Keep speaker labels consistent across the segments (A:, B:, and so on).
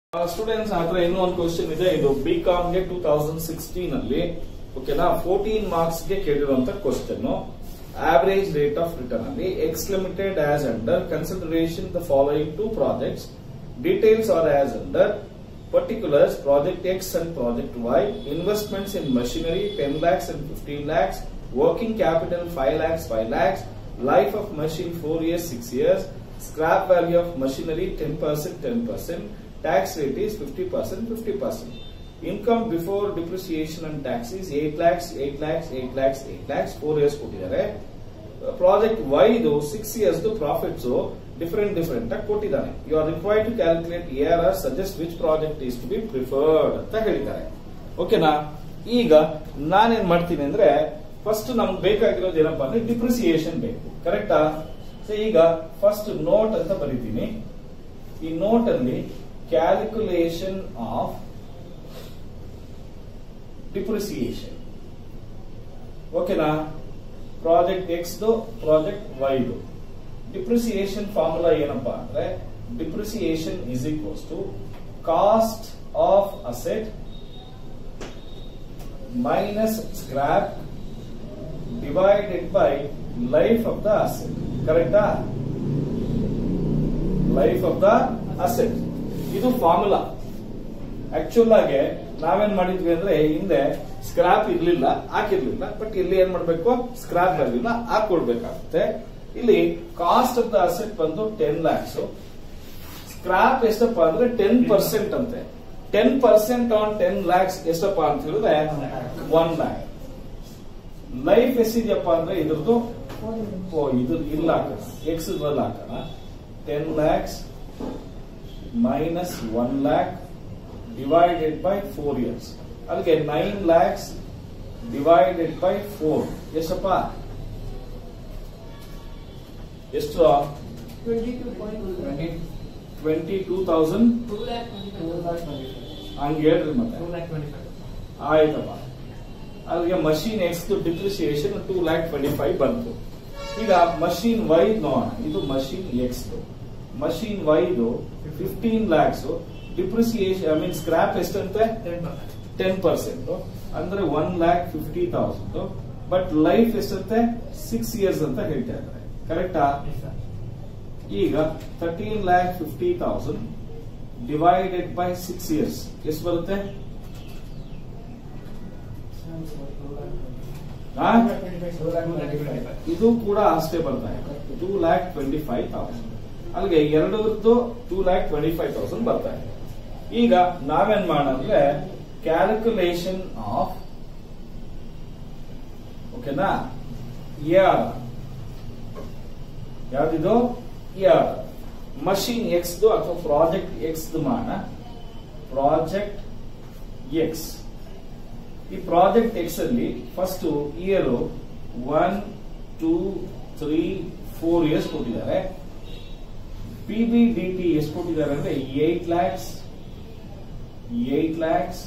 A: Students ಹತ್ರ ಇನ್ನೂ ಒಂದು ಕ್ವಶನ್ ಇದೆ ಇದು ಬಿ ಕಾಮ್ ಗೆ ಟೂ ತೌಸಂಡ್ ಸಿಕ್ಸ್ಟೀನ್ ಅಲ್ಲಿ ಓಕೆನಾ ಫೋರ್ಟೀನ್ ಮಾರ್ಕ್ಸ್ ಗೆ ಕೇಳಿರುವಂತ question average rate of return ಅಲ್ಲಿ x limited as under consideration the following two projects details are as under particulars project X and project Y, investments in machinery 10 lakhs and 15 lakhs, working capital 5 lakhs, 5 lakhs, life of machine 4 years, 6 years, scrap value of machinery 10%, 10%, tax rate is 50%, 50%. Income before depreciation and tax is 8 lakhs, 8 lakhs, 8 lakhs, 8 lakhs, 4 years ಕೊಟ್ಟಿದ್ದಾರೆ project ವೈದು six years profits different different ಆಗಿ ಕೊಟ್ಟಿದ್ದಾನೆ you are required to calculate year are suggest which project is to be preferred ಅಂತ ಹೇಳಿದ್ದಾರೆ ಓಕೆನಾ ಈಗ ನಾನೇನ್ ಮಾಡ್ತೀನಿ ಅಂದ್ರೆ ಫಸ್ಟ್ ನಮ್ಗೆ ಬೇಕಾಗಿರೋದು ಏನಪ್ಪಾ ಅಂದ್ರೆ ಡಿಪ್ರಿಸಿಯೇಷನ್ ಬೇಕು ಕರೆಕ್ಟಾ ಸೊ ಈಗ ಫಸ್ಟ್ ನೋಟ್ ಅಂತ ಬರೀತೀನಿ ಈ ನೋಟ್ ಅಲ್ಲಿ ಕ್ಯಾಲ್ಕುಲೇಷನ್ ಆಫ್ ಡಿಪ್ರಿಸಿಯೇಷನ್ ಓಕೆನಾ ಪ್ರಾಜೆಕ್ಟ್ ಎಕ್ಸ್ ಪ್ರಾಜೆಕ್ಟ್ ವೈದು ಡಿಪ್ರಿಸಿಯೇಷನ್ ಫಾರ್ಮುಲಾ ಏನಪ್ಪಾ ಅಂದ್ರೆ depreciation is equals to cost of asset minus scrap divided by life of the asset ಕರೆಕ್ಟಾ ಲೈಫ್ ಆಫ್ ದ ಅಸೆಟ್ ಇದು ಫಾರ್ಮುಲಾ ಆಕ್ಚುಲ್ ಆಗಿ ನಾವೇನ್ ಮಾಡಿದ್ವಿ ಅಂದ್ರೆ ಹಿಂದೆ ಸ್ಕ್ರಾಪ್ ಇರ್ಲಿಲ್ಲ ಹಾಕಿರ್ಲಿಲ್ಲ ಬಟ್ ಇಲ್ಲಿ ಏನ್ ಮಾಡ್ಬೇಕು ಸ್ಕ್ರಾಪ್ ವ್ಯಾಲ್ಯೂನ ಹಾಕೊಳ್ಬೇಕಾಗುತ್ತೆ ಇಲ್ಲಿ ಕಾಸ್ಟ್ ಆಫ್ ದ ಅಸೆಟ್ ಬಂದು ಟೆನ್ ಲ್ಯಾಕ್ಸ್ ಸ್ಕ್ರಾಪ್ ಎಷ್ಟಪ್ಪ ಅಂದ್ರೆ ಟೆನ್ ಪರ್ಸೆಂಟ್ ಅಂತೆ ten percent on ten lakhs ಎಷ್ಟಪ್ಪ ಅಂತ ಹೇಳಿದ್ರೆ ಒನ್ ಲ್ಯಾಕ್ ಲೈಫ್ ಎಷ್ಟಿದೆಯಪ್ಪ ಅಂದ್ರೆ ಇದ್ರದ್ದು ಓ ಇದು ಇಲ್ಲ ಹಾಕೋಣ ಎಕ್ಸ್ ಇದ್ರಲ್ಲಿ ಹಾಕೋಣ ten lakhs minus one lakh divided by four years ಅಲ್ಲಿಗೆ nine lakhs divided by four ಎಷ್ಟಪ್ಪ ಎಷ್ಟು ಟ್ವೆಂಟಿ ಟೂ ತೌಸಂಡ್ ಹಂಗೆ ಹೇಳ್ರಿ ಮತ್ತೆ ಆಯ್ತಪ್ಪ ಅಲ್ಲಿಗೆ machine x depreciation two lakh twenty five ಬಂತು ಈಗ ಮಷೀನ್ ವೈ ನೋಡೋಣ ಇದು ಮಷೀನ್ ಎಕ್ಸ್ ಮಷೀನ್ ವೈದು fifteen lakhs depreciation I mean scrap ಎಷ್ಟಂತೆ ಟೆನ್ ಪರ್ಸೆಂಟ್ ಅಂದ್ರೆ one lakh fifty thousand but life ಎಷ್ಟಂತೆ ಸಿಕ್ಸ್ ಇಯರ್ಸ್ ಅಂತ ಹೇಳ್ತಾ ಇದ್ದಾರೆ ಕರೆಕ್ಟಾ ಈಗ thirteen lakh fifty thousand divided by six years ಎಷ್ಟು ಬರುತ್ತೆ ಆ? ಇದು ಕೂಡ ಅಷ್ಟೇ ಬರ್ತಾ ಇದೆ two lakh twenty five thousand ಅಲ್ಲಿಗೆ ಎರಡರದ್ದು two lakh twenty five thousand ಬರ್ತಾ ಇದೆ ಈಗ ನಾವೇನ್ ಮಾಡೋಣ ಅಂದ್ರೆ ಕ್ಯಾಲ್ಕುಲೇಷನ್ ಆಫ್ ಓಕೆನಾ ಇಯರ್ ಯಾವ್ದಿದು ಇಯರ್ ಮಷೀನ್ ಎಕ್ಸ್ ಅಥವಾ ಪ್ರಾಜೆಕ್ಟ್ ಎಕ್ಸ್ ಮಾಡೋಣ ಪ್ರಾಜೆಕ್ಟ್ ಎಕ್ಸ್ ಈ ಪ್ರಾಜೆಕ್ಟ್ ಎಕ್ಸ್ ಅಲ್ಲಿ first year one two three four years ಕೊಟ್ಟಿದ್ದಾರೆ ಪಿ ಬಿ ಡಿ ಟಿ ಎಷ್ಟು ಕೊಟ್ಟಿದ್ದಾರೆ ಅಂದ್ರೆ eight lakhs eight lakhs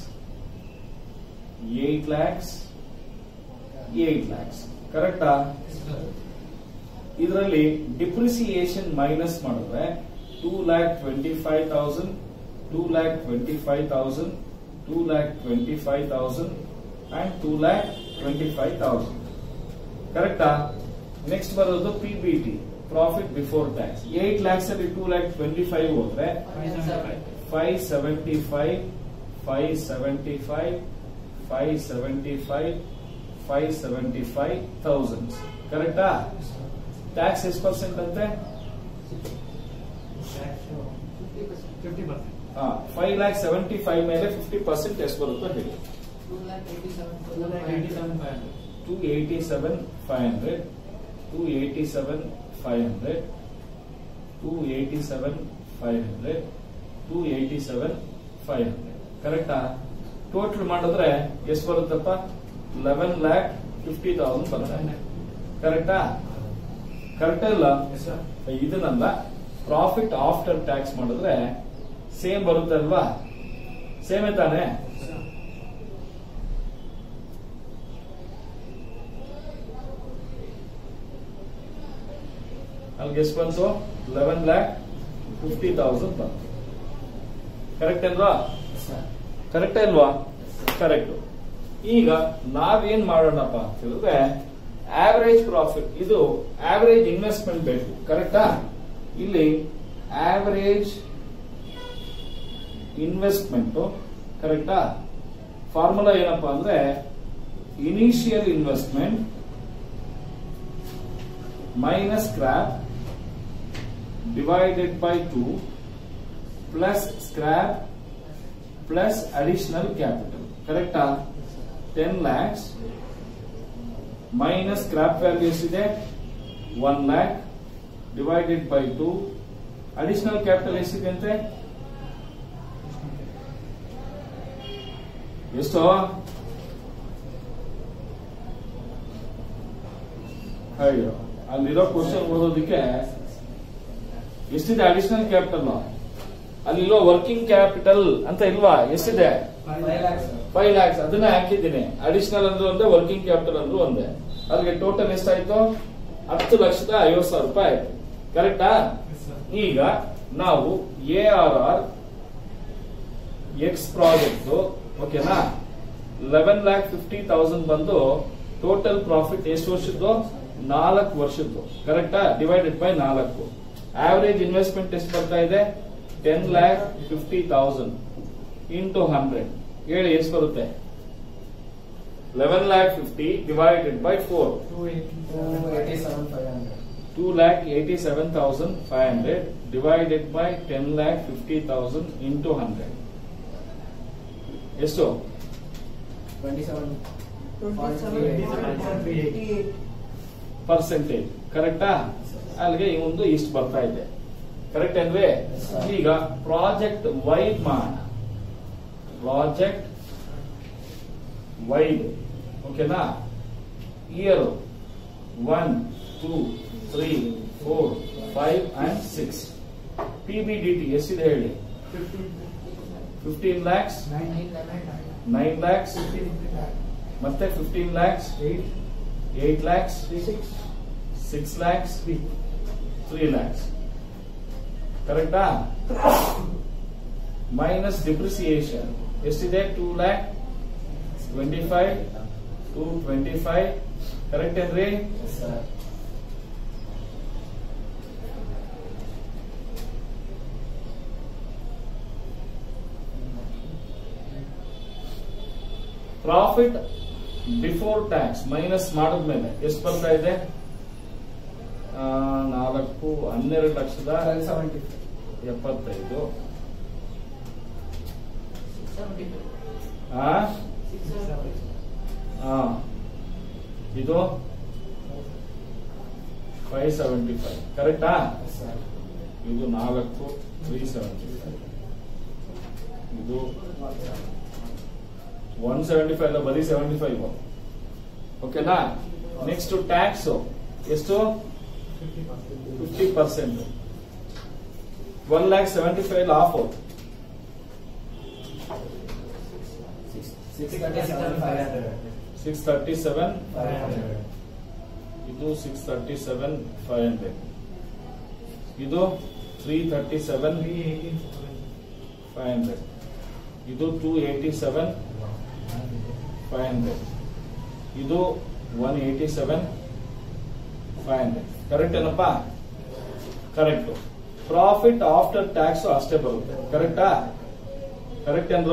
A: eight lakhs eight lakhs ಕರೆಕ್ಟಾ ಇದರಲ್ಲಿ ಡಿಪ್ರಿಸಿಯೇಷನ್ ಮೈನಸ್ ಮಾಡಿದ್ರೆ two lakh twenty five thousand two lakh twenty five thousand two lakh twenty five thousand and two lakh twenty five thousand ಕರೆಕ್ಟಾ next ಬರೋದು P B T profit before tax eight lakhs ಅಲ್ಲಿ two lakh twenty five ಹೋದ್ರೆ five seventy five five seventy five five seventy five five seventy five thousand ಕರೆಕ್ಟಾ tax ಎಷ್ಟು percent ಅಂತೆ five lakh seventy five ಮೇಲೆ fifty percent ಎಷ್ಟು ಬರುತ್ತೋ ಹೇಳಿ two eighty seven five hundred two eighty seven five hundred two eighty seven five hundred two eighty seven five hundred ಕರೆಕ್ಟಾ total ಮಾಡಿದ್ರೆ ಎಷ್ಟು ಬರುತ್ತಪ್ಪ ಲೆವೆನ್ ಲ್ಯಾಕ್ ಫಿಫ್ಟಿ ತೌಸಂಡ್ ಬರುತ್ತೆ ಕರೆಕ್ಟಾ ಕರೆಕ್ಟ್ ಇಲ್ಲ ಇದನ್ನಲ್ಲ ಪ್ರಾಫಿಟ್ ಆಫ್ಟರ್ ಟ್ಯಾಕ್ಸ್ ಮಾಡಿದ್ರೆ ಸೇಮ್ ಬರುತ್ತೆ ಅಲ್ವಾ ಸೇಮೇ ತಾನೆ ಅಲ್ಲಿಗೆ ಎಷ್ಟು ಬಂತು ಲೆವೆನ್ ಲ್ಯಾಕ್ ಫಿಫ್ಟಿ ತೌಸಂಡ್ ಬಂತು ಕರೆಕ್ಟ್ ಅಲ್ವಾ ಕರೆಕ್ಟ್ ಅಲ್ವಾ ಕರೆಕ್ಟ್ ಈಗ ನಾವೇನ್ ಮಾಡೋಣಪ್ಪ ಅಂತ ಹೇಳಿದ್ರೆ ಆವರೇಜ್ ಪ್ರಾಫಿಟ್ ಇದು ಆವರೇಜ್ ಇನ್ವೆಸ್ಟ್ಮೆಂಟ್ ಬೇಕು ಕರೆಕ್ಟಾ ಇಲ್ಲಿ ಆವರೇಜ್ ಇನ್ವೆಸ್ಟ್ಮೆಂಟ್ ಕರೆಕ್ಟಾ ಫಾರ್ಮುಲಾ ಏನಪ್ಪಾ ಅಂದ್ರೆ initial investment minus scrap divided by two plus scrap plus additional capital ಕರೆಕ್ಟಾ ten lakhs minus scrap value ಎಷ್ಟಿದೆ one lakh divided by to additional capital ಎಷ್ಟಿದೆ ಅಂತೆ ಎಷ್ಟು ಅಯ್ಯೋ ಅಲ್ಲಿರೋ ಕ್ವಶನ್ ಓದೋದಕ್ಕೆ ಎಷ್ಟಿದೆ ಅಡಿಷನಲ್ ಕ್ಯಾಪಿಟಲ್ ಅಲ್ಲಿರೋ ವರ್ಕಿಂಗ್ ಕ್ಯಾಪಿಟಲ್ ಅಂತ ಇಲ್ವಾ ಎಷ್ಟಿದೆ ಫೈವ್ ಲ್ಯಾಕ್ಸ್ ಅದನ್ನ ಹಾಕಿದ್ದೀನಿ ಅಡಿಷನಲ್ ಅಂದ್ರೂ ಒಂದೇ ವರ್ಕಿಂಗ್ ಕ್ಯಾಪಿಟಲ್ ಅಂದ್ರೂ ಒಂದೇ ಅಲ್ಲಿಗೆ ಟೋಟಲ್ ಎಷ್ಟಾಯ್ತು ಹತ್ತು ಲಕ್ಷದ ಐವತ್ತು ಸಾವಿರ ರೂಪಾಯಿ ಆಯ್ತು ಕರೆಕ್ಟಾ ಈಗ ನಾವು A R R x project ಓಕೆನಾ ಲೆವೆನ್ ಲ್ಯಾಕ್ ಫಿಫ್ಟಿ ತೌಸಂಡ್ ಬಂದು ಟೋಟಲ್ ಪ್ರಾಫಿಟ್ ಎಷ್ಟು ವರ್ಷದ್ದು ನಾಲ್ಕು ವರ್ಷದ್ದು ಕರೆಕ್ಟಾ ಡಿವೈಡೆಡ್ ಬೈ ನಾಲ್ಕು ಆವರೇಜ್ ಇನ್ವೆಸ್ಟ್ಮೆಂಟ್ ಎಷ್ಟು ಬರ್ತಾ ಇದೆ ten lakh fifty thousand into hundred ಹೇಳಿ ಎಷ್ಟು ಬರುತ್ತೆ eleven lakh fifty divided by four two lakh eighty seven thousand five hundred divided by ten lakh fifty thousand into hundred ಎಷ್ಟು ಪರ್ಸೆಂಟೇಜ್ ಕರೆಕ್ಟಾ ಅಲ್ಲಿಗೆ ಈ ಒಂದು ಇಷ್ಟು ಬರ್ತಾ ಇದೆ ಕರೆಕ್ಟ್ ಅಲ್ವೇ
B: sir.
A: ಈಗ ಪ್ರಾಜೆಕ್ಟ್ ವೈಡ್ ಮಾಡ ಪ್ರಾಜೆಕ್ಟ್ ವೈಡ್ ಓಕೆನಾ year one two three four five and six P B D T ಎಷ್ಟಿದೆ ಹೇಳಿ ಫಿಫ್ಟೀನ್ ಲ್ಯಾಕ್ಸ್ ನೈನ್ ಲ್ಯಾಕ್ಸ್ ಮತ್ತೆ fifteen lakhs eight lakhs six lakhs three lakhs ಕರೆಕ್ಟಾ ಮೈನಸ್ ಡಿಪ್ರಿಸಿಯೇಷನ್ ಎಷ್ಟಿದೆ two lakh twenty five two twenty five correct ಏನ್ರಿ profit before tax minus ಮಾಡಿದ್ಮೇಲೆ ಎಷ್ಟು ಬರ್ತಾ ಇದೆ ಆ, ನಾಲ್ಕು ಹನ್ನೆರಡು ಲಕ್ಷದ ಎಪ್ಪತ್ತೈದು ಆ? ಆ. ಇದು ಫೈವ್ ಸೆವೆಂಟಿ ಫೈವ್ ಕರೆಕ್ಟಾ ಇದು ನಾಲ್ಕು ತ್ರೀ ಸೆವೆಂಟಿ ಫೈವ್ ಇದು ಒನ್ ಸೆವೆಂಟಿ ಫೈವ್ ಅಲ್ಲ ಬರೀ ಸೆವೆಂಟಿ ಫೈವ್ ಓಕೆನಾ ನೆಕ್ಸ್ಟ್ ಟ್ಯಾಕ್ಸ್ ಎಷ್ಟು fifty percent one lakh seventy five of six thirty seven ಇದು six thirty seven five hundred ಇದು three thirty seven five hundred ಇದು two eighty seven five hundred ಇದು one eighty seven five hundred correct ಏನಪ್ಪ correct profit after tax ಅಷ್ಟೇ ಬರುತ್ತೆ ಕರೆಕ್ಟಾ correct ಅಂದ್ರ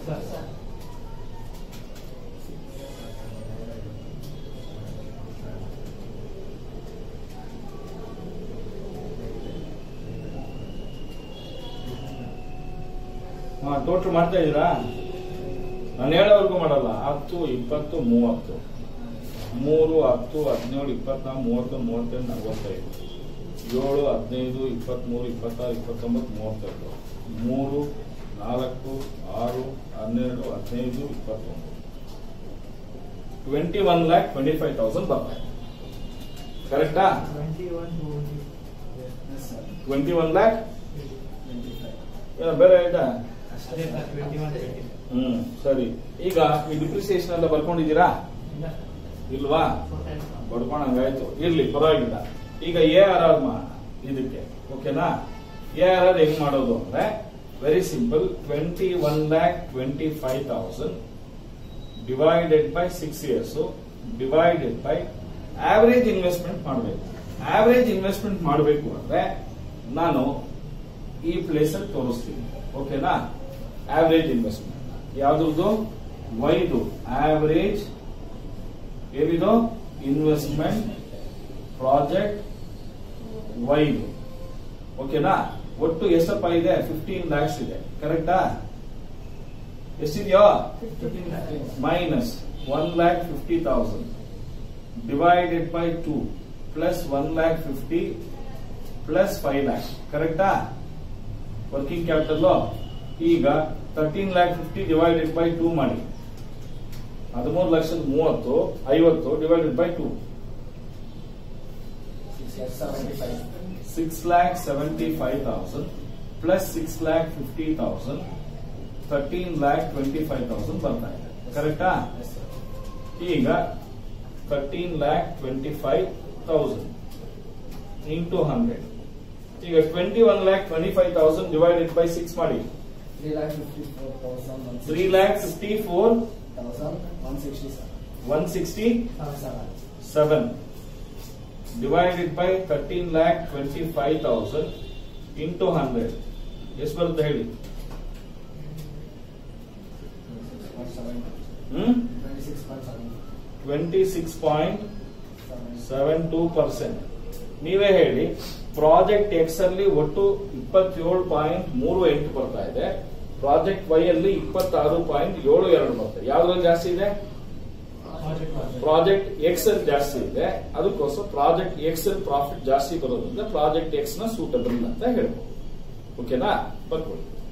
A: ಹಾ ಟೋಟಲ್ ಮಾಡ್ತಾ ಇದೀರಾ ನಾನು ಹೇಳೋವರೆಗೂ ಮಾಡಲ್ಲ ಹತ್ತು ಇಪ್ಪತ್ತು ಮೂವತ್ತು ಮೂರು ಹತ್ತು ಹದಿನೇಳು ಇಪ್ಪತ್ನಾಲ್ಕು ಮೂವತ್ತು ಮೂವತ್ತೆಂಟು ನಲವತ್ತೈದು ಏಳು ಹದಿನೈದು ಇಪ್ಪತ್ಮೂರು ಇಪ್ಪತ್ತಾರು ಇಪ್ಪತ್ತೊಂಬತ್ತು ಮೂವತ್ತೆರಡು ಮೂರು ನಾಲ್ಕು ಆರು ಹನ್ನೆರಡು ಹದಿನೈದು ಇಪ್ಪತ್ತೊಂದು twenty one lakh twenty five thousand ಬರ್ತಾ ಇದೆ ಕರೆಕ್ಟಾ ಟ್ವೆಂಟಿ ಒನ್ ಲ್ಯಾಕ್ ಏನೋ ಬೇರೆ ಆಯ್ತಾ ಹ್ಮ್ ಸರಿ ಈಗ ಈ ಡಿಪ್ರಿಸಿಯೇಷನ್ ಎಲ್ಲ ಬರ್ಕೊಂಡಿದ್ದೀರಾ ಇಲ್ವಾ ಬಡ್ಕೊಂಡಂಗಾಯ್ತು ಇರ್ಲಿ ಪರವಾಗಿಲ್ಲ ಈಗ ಎ ಆರ್ ಆರ್ ಮಾಡೋಣ ಇದಕ್ಕೆ ಓಕೆನಾ ಎ ಆರ್ ಆರ್ ಹೆಂಗ್ ಮಾಡೋದು ಅಂದ್ರೆ very simple twenty one lakh twenty five thousand divided by six years divided by average investment ಮಾಡಬೇಕು ಆವರೇಜ್ ಇನ್ವೆಸ್ಟ್ಮೆಂಟ್ ಮಾಡಬೇಕು ಅಂದ್ರೆ ನಾನು ಈ ಪ್ಲೇಸ್ ಅಲ್ಲಿ ತೋರಿಸ್ತೀನಿ ಓಕೆನಾ ಆವರೇಜ್ ಇನ್ವೆಸ್ಟ್ಮೆಂಟ್ ಯಾವ್ದು ವೈದು ಆವರೇಜ್ ಏನಿದು ಇನ್ವೆಸ್ಟ್ಮೆಂಟ್ ಪ್ರಾಜೆಕ್ಟ್ ವೈದು ಓಕೆನಾ ಒಟ್ಟು ಎಷ್ಟಪ್ಪ ಇದೆ ಫಿಫ್ಟೀನ್ ಲ್ಯಾಕ್ಸ್ ಇದೆ ಕರೆಕ್ಟಾ ಎಷ್ಟಿದೆಯೋ minus one lakh fifty thousand divided by two plus one lakh fifty plus five lakh ಕರೆಕ್ಟಾ ವರ್ಕಿಂಗ್ ಕ್ಯಾಪಿಟಲ್ ಈಗ thirteen lakh fifty divided by two ಮಾಡಿ ಹದಿಮೂರು ಲಕ್ಷದ ಮೂವತ್ತು ಐವತ್ತು divided by two six lakh seventy five thousand plus six lakh fifty thousand thirteen lakh twenty five thousand ಬರ್ತಾ ಇದೆ ಕರೆಕ್ಟಾ ಈಗ thirteen lakh twenty five thousand into hundred ಈಗ twenty one lakh twenty five thousand divided by six ಮಾಡಿ three lakh fifty four one sixty seven divided by thirteen lakh twenty five thousand into hundred ಎಷ್ಟು ಬರುತ್ತೆ ಹೇಳಿ hmm twenty six point seven two percent ನೀವೇ ಹೇಳಿ project x ಅಲ್ಲಿ ಒಟ್ಟು ಇಪ್ಪತ್ತೇಳು point ಮೂರು ಎಂಟು ಬರ್ತಾ ಇದೆ ಪ್ರಾಜೆಕ್ಟ್ ವೈ ಅಲ್ಲಿ ಇಪ್ಪತ್ತಾರು ಪಾಯಿಂಟ್ ಏಳು ಎರಡು ಬರ್ತದೆ ಯಾವ್ದ್ರಲ್ಲಿ ಜಾಸ್ತಿ ಇದೆ ಪ್ರಾಜೆಕ್ಟ್ ಎಕ್ಸ್ ಅಲ್ಲಿ ಜಾಸ್ತಿ ಇದೆ ಅದಕ್ಕೋಸ್ಕರ ಪ್ರಾಜೆಕ್ಟ್ ಎಕ್ಸ್ ಅಲ್ಲಿ ಪ್ರಾಫಿಟ್ ಜಾಸ್ತಿ ಬರೋದ್ರಿಂದ ಪ್ರಾಜೆಕ್ಟ್ ಎಕ್ಸ್ ನ ಸೂಟಬಲ್ ಅಂತ ಹೇಳ್ಬೋದು ಓಕೆನಾ ಬರ್ಕೊಳ್ಳಿ